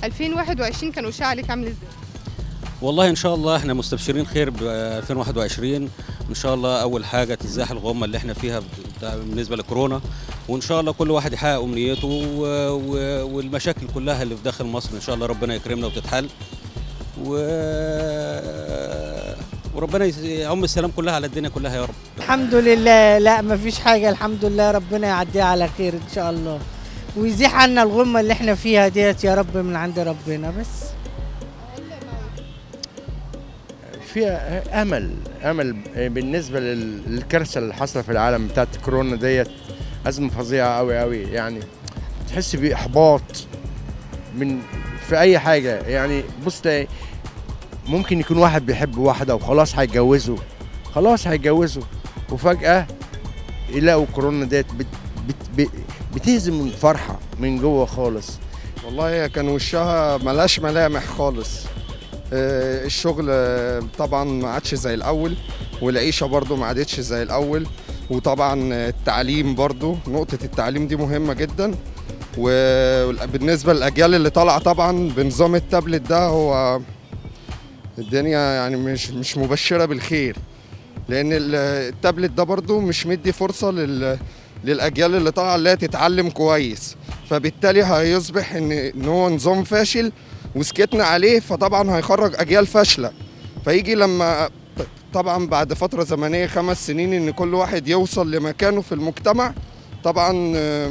2021 كان وشها عليك عامل ازاي والله ان شاء الله احنا مستبشرين خير ب 2021 ان شاء الله اول حاجه تزاح الغمه اللي احنا فيها بتاع- بالنسبه لكورونا وان شاء الله كل واحد يحقق امنيته و- و- والمشاكل كلها اللي في داخل مصر ان شاء الله ربنا يكرمنا وتتحل و وربنا يس- يعم السلام كلها على الدنيا كلها يا رب الحمد لله لا ما فيش حاجة الحمد لله ربنا يعديها على خير إن شاء الله ويزيح عنا الغمة اللي احنا فيها ديت يا رب من عند ربنا بس فيها امل امل بالنسبه لل- للكارثه اللي حاصله في العالم بتاعت كورونا ديت ازمه فظيعه قوي قوي يعني تحس باحباط من في اي حاجه يعني بص تلاقي ممكن يكون واحد بيحب واحده وخلاص هيتجوزوا خلاص هيتجوزوا وفجاه يلاقوا كورونا ديت بت بت بت بتهزم الفرحه من جوه خالص والله هي كان وشها ملاش ملامح خالص آه، الشغل آه، طبعا ما عادش زي الاول والعيشه برضو ما عادتش زي الاول وطبعا التعليم برضو نقطه التعليم دي مهمه جدا وبالنسبه للاجيال اللي طالعه طبعا بنظام التابلت ده هو الدنيا يعني مش مش مبشره بالخير لان ال- التابلت ده برضو مش مدي فرصه لل للاجيال اللي طالعه اللي هي تتعلم كويس فبالتالي هيصبح ان ان هو نظام فاشل وسكتنا عليه فطبعا هيخرج اجيال فاشله فيجي لما طبعا بعد فتره زمنيه خمس سنين ان كل واحد يوصل لمكانه في المجتمع طبعا آه،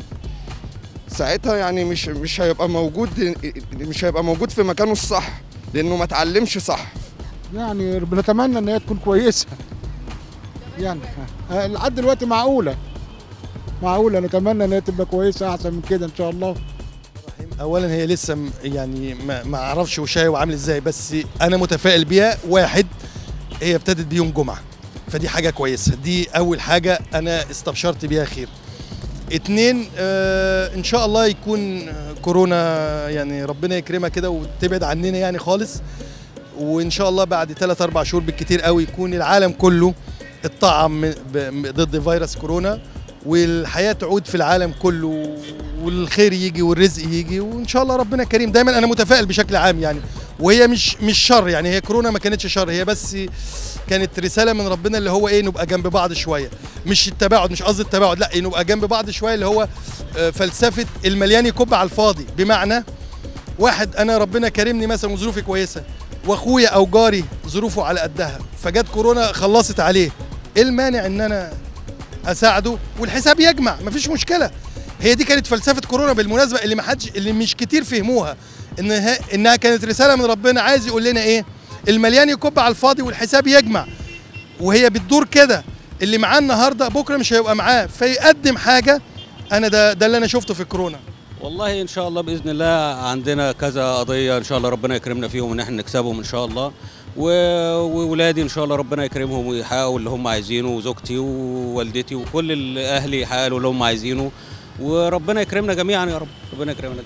ساعتها يعني مش مش هيبقى موجود مش هيبقى موجود في مكانه الصح لانه ما اتعلمش صح يعني بنتمنى ان هي تكون كويسه يعني آه، لحد دلوقتي معقوله معقوله نتمنى ان هي تبقى كويسه احسن من كده ان شاء الله اولا هي لسه م- يعني ما ما اعرفش وشاي وعامل ازاي بس انا متفائل بيها واحد هي ابتدت بيوم جمعه فدي حاجه كويسه دي اول حاجه انا استبشرت بيها خير اتنين آه ان شاء الله يكون آه، كورونا يعني ربنا يكرمها كده وتبعد عننا يعني خالص وان شاء الله بعد 3 4 شهور بالكتير قوي يكون العالم كله اتطعم ب- ب- ضد فيروس كورونا والحياه تعود في العالم كله والخير يجي والرزق يجي وان شاء الله ربنا كريم دايما انا متفائل بشكل عام يعني وهي مش مش شر يعني هي كورونا ما كانتش شر هي بس كانت رساله من ربنا اللي هو ايه نبقى جنب بعض شويه مش التباعد مش قصدي التباعد لا نبقى جنب بعض شويه اللي هو آه، فلسفه المليان يكب على الفاضي بمعنى واحد انا ربنا كرمني مثلا وظروفي كويسه واخويا او جاري ظروفه على قدها فجت كورونا خلصت عليه ايه المانع ان انا اساعده والحساب يجمع مفيش مشكله هي دي كانت فلسفه كورونا بالمناسبه اللي ما حدش اللي مش كتير فهموها انها انها كانت رساله من ربنا عايز يقول لنا ايه المليان يكب على الفاضي والحساب يجمع وهي بتدور كده اللي معاه النهارده بكره مش هيبقى معاه فيقدم حاجه انا ده ده اللي انا شفته في كورونا والله ان شاء الله باذن الله عندنا كذا قضيه ان شاء الله ربنا يكرمنا فيهم ان احنا نكسبهم ان شاء الله و- وولادي ان شاء الله ربنا يكرمهم ويحققوا اللي هم عايزينه وزوجتي ووالدتي وكل الاهلي يحققوا اللي هم عايزينه وربنا يكرمنا جميعا يا رب ربنا يكرمنا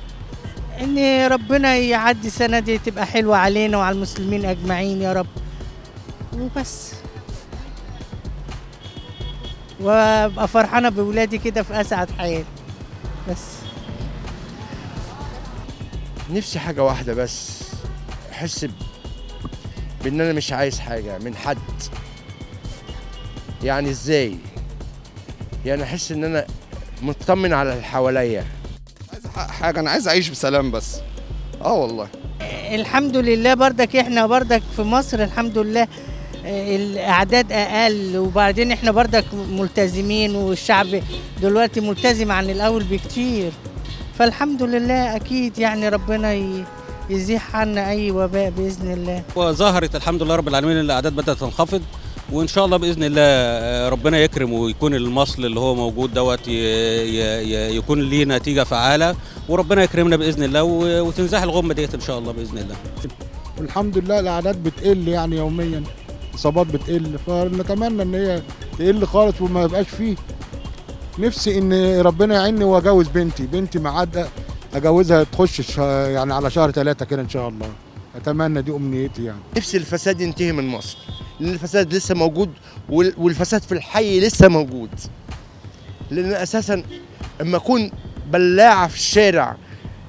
ان ربنا يعدي السنة دي تبقى حلوة علينا وعلى المسلمين اجمعين يا رب وبس وابقى فرحانة بولادي كده في اسعد حياة بس نفسي حاجة واحدة بس أحس ب- بإن أنا مش عايز حاجة من حد يعني إزاي؟ يعني أحس إن أنا مطمن على اللي حواليا عايز احقق حاجه انا عايز اعيش بسلام بس اه والله الحمد لله بردك احنا بردك في مصر الحمد لله آه، الاعداد اقل وبعدين احنا بردك ملتزمين والشعب دلوقتي ملتزم عن الاول بكتير فالحمد لله اكيد يعني ربنا ي- يزيح عنا اي وباء باذن الله وظهرت الحمد لله رب العالمين ان الاعداد بدات تنخفض وان شاء الله باذن الله آه، ربنا يكرم ويكون المصل اللي هو موجود دوت ي- ي- ي- يكون ليه نتيجه فعاله وربنا يكرمنا باذن الله و- وتنزاح الغمه ديت ان شاء الله باذن الله والحمد لله الاعداد بتقل يعني يوميا الاصابات بتقل فنتمنى ان هي تقل خالص وما يبقاش فيه نفسي ان ربنا يعيني واجوز بنتي بنتي معاد اجوزها تخش ش- يعني على شهر ثلاثة كده ان شاء الله اتمنى دي امنيتي يعني نفسي الفساد ينتهي من مصر لأن الفساد لسه موجود وال- والفساد في الحي لسه موجود لأن أساسا اما أكون بلاعة في الشارع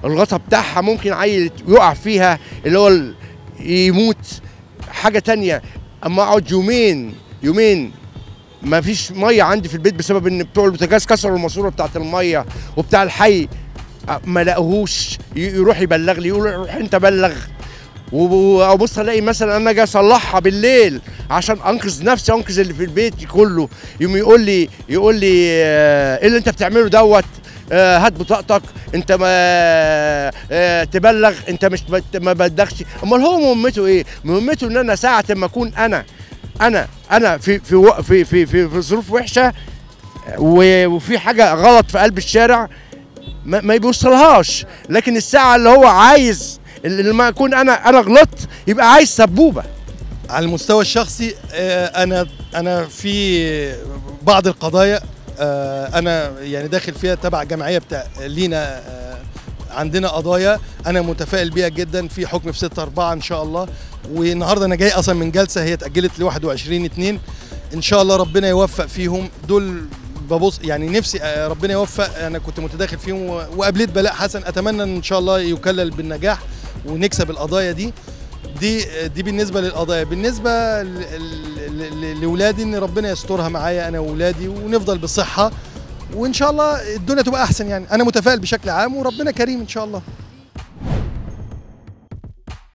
الغطا بتاعها ممكن عيل يقع فيها اللي هو ال- يموت حاجه تانية اما اقعد يومين يومين ما فيش ميه عندي في البيت بسبب ان بتوع البوتاجاز كسروا الماسوره بتاعت الميه وبتاع الحي ما لقوهوش ي- يروح يبلغ لي يقول روح انت بلغ وابص الاقي مثلا انا اجي اصلحها بالليل عشان انقذ نفسي انقذ اللي في البيت كله يوم يقول لي يقول لي آه، ايه اللي انت بتعمله دوت آه، هات بطاقتك انت ما آه، تبلغ انت مش بت- ما بلغش امال هو مهمته ايه مهمته ان انا ساعه ما اكون انا انا انا في في و- في في في, في ظروف وحشه و- وفي حاجه غلط في قلب الشارع ما, ما يبوصلهاش لكن الساعه اللي هو عايز اللي لما اكون انا انا غلطت يبقى عايز سبوبه على المستوى الشخصي آه، انا انا في بعض القضايا آه، انا يعني داخل فيها تبع جمعيه بتاع لينا آه، عندنا قضايا انا متفائل بيها جدا في حكم في 6 4 ان شاء الله والنهارده انا جاي اصلا من جلسه هي اتاجلت ل 21 2 ان شاء الله ربنا يوفق فيهم دول ببص يعني نفسي آه، ربنا يوفق انا كنت متداخل فيهم و- وقابلت بلاء حسن اتمنى ان شاء الله يكلل بالنجاح ونكسب القضايا دي دي دي بالنسبه للقضايا بالنسبه ل- ل- ل- لاولادي ان ربنا يسترها معايا انا واولادي ونفضل بصحه وان شاء الله الدنيا تبقى احسن يعني انا متفائل بشكل عام وربنا كريم ان شاء الله